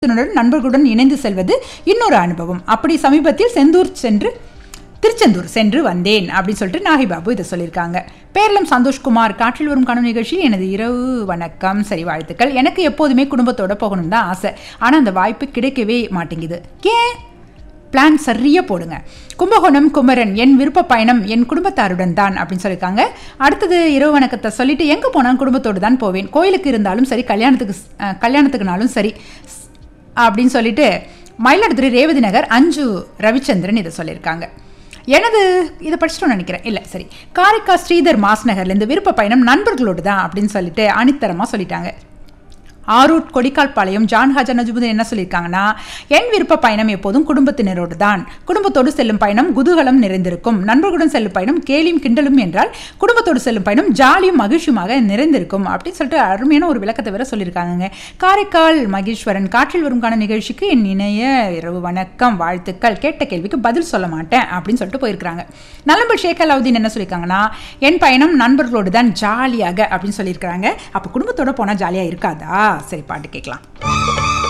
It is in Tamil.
குடும்பத்தினருடன் நண்பர்களுடன் இணைந்து செல்வது இன்னொரு அனுபவம் அப்படி சமீபத்தில் செந்தூர் சென்று திருச்செந்தூர் சென்று வந்தேன் அப்படின்னு சொல்லிட்டு நாகி பாபு இதை சொல்லியிருக்காங்க பேரளம் சந்தோஷ்குமார் காற்றில் வரும் கனவு நிகழ்ச்சியில் எனது இரவு வணக்கம் சரி வாழ்த்துக்கள் எனக்கு எப்போதுமே குடும்பத்தோட போகணும் தான் ஆசை ஆனால் அந்த வாய்ப்பு கிடைக்கவே மாட்டேங்குது ஏன் பிளான் சரியாக போடுங்க கும்பகோணம் குமரன் என் விருப்ப பயணம் என் குடும்பத்தாருடன் தான் அப்படின்னு சொல்லியிருக்காங்க அடுத்தது இரவு வணக்கத்தை சொல்லிட்டு எங்கே போனாலும் குடும்பத்தோடு தான் போவேன் கோயிலுக்கு இருந்தாலும் சரி கல்யாணத்துக்கு அஹ், கல்யாணத்துக்குனாலும் சரி அப்படின்னு சொல்லிட்டு மயிலாடுதுறை ரேவதி நகர் அஞ்சு ரவிச்சந்திரன் இதை சொல்லியிருக்காங்க எனது இதை படிச்சிட்டோம்னு நினைக்கிறேன் இல்லை சரி காரைக்கா ஸ்ரீதர் மாஸ் நகர்லேருந்து விருப்ப பயணம் நண்பர்களோடு தான் அப்படின்னு சொல்லிட்டு அணித்தரமாக சொல்லிட்டாங்க ஆரூட் கொடிக்கால் பாளையம் ஜான் ஹாஜா நஜுபுதீன் என்ன சொல்லியிருக்காங்கன்னா என் விருப்ப பயணம் எப்போதும் குடும்பத்தினரோடு தான் குடும்பத்தோடு செல்லும் பயணம் குதூகலம் நிறைந்திருக்கும் நண்பர்களுடன் செல்லும் பயணம் கேலியும் கிண்டலும் என்றால் குடும்பத்தோடு செல்லும் பயணம் ஜாலியும் மகிழ்ச்சியுமாக நிறைந்திருக்கும் அப்படின்னு சொல்லிட்டு அருமையான ஒரு விளக்கத்தை வேற சொல்லியிருக்காங்க காரைக்கால் மகேஸ்வரன் காற்றில் வரும்கான நிகழ்ச்சிக்கு என் இணைய இரவு வணக்கம் வாழ்த்துக்கள் கேட்ட கேள்விக்கு பதில் சொல்ல மாட்டேன் அப்படின்னு சொல்லிட்டு போயிருக்காங்க நலம்பல் ஷேக் அலாவுதீன் என்ன சொல்லியிருக்காங்கன்னா என் பயணம் நண்பர்களோடு தான் ஜாலியாக அப்படின்னு சொல்லியிருக்காங்க அப்போ குடும்பத்தோட போனால் ஜாலியாக இருக்காதா சரி பாட்டு கேட்கலாம்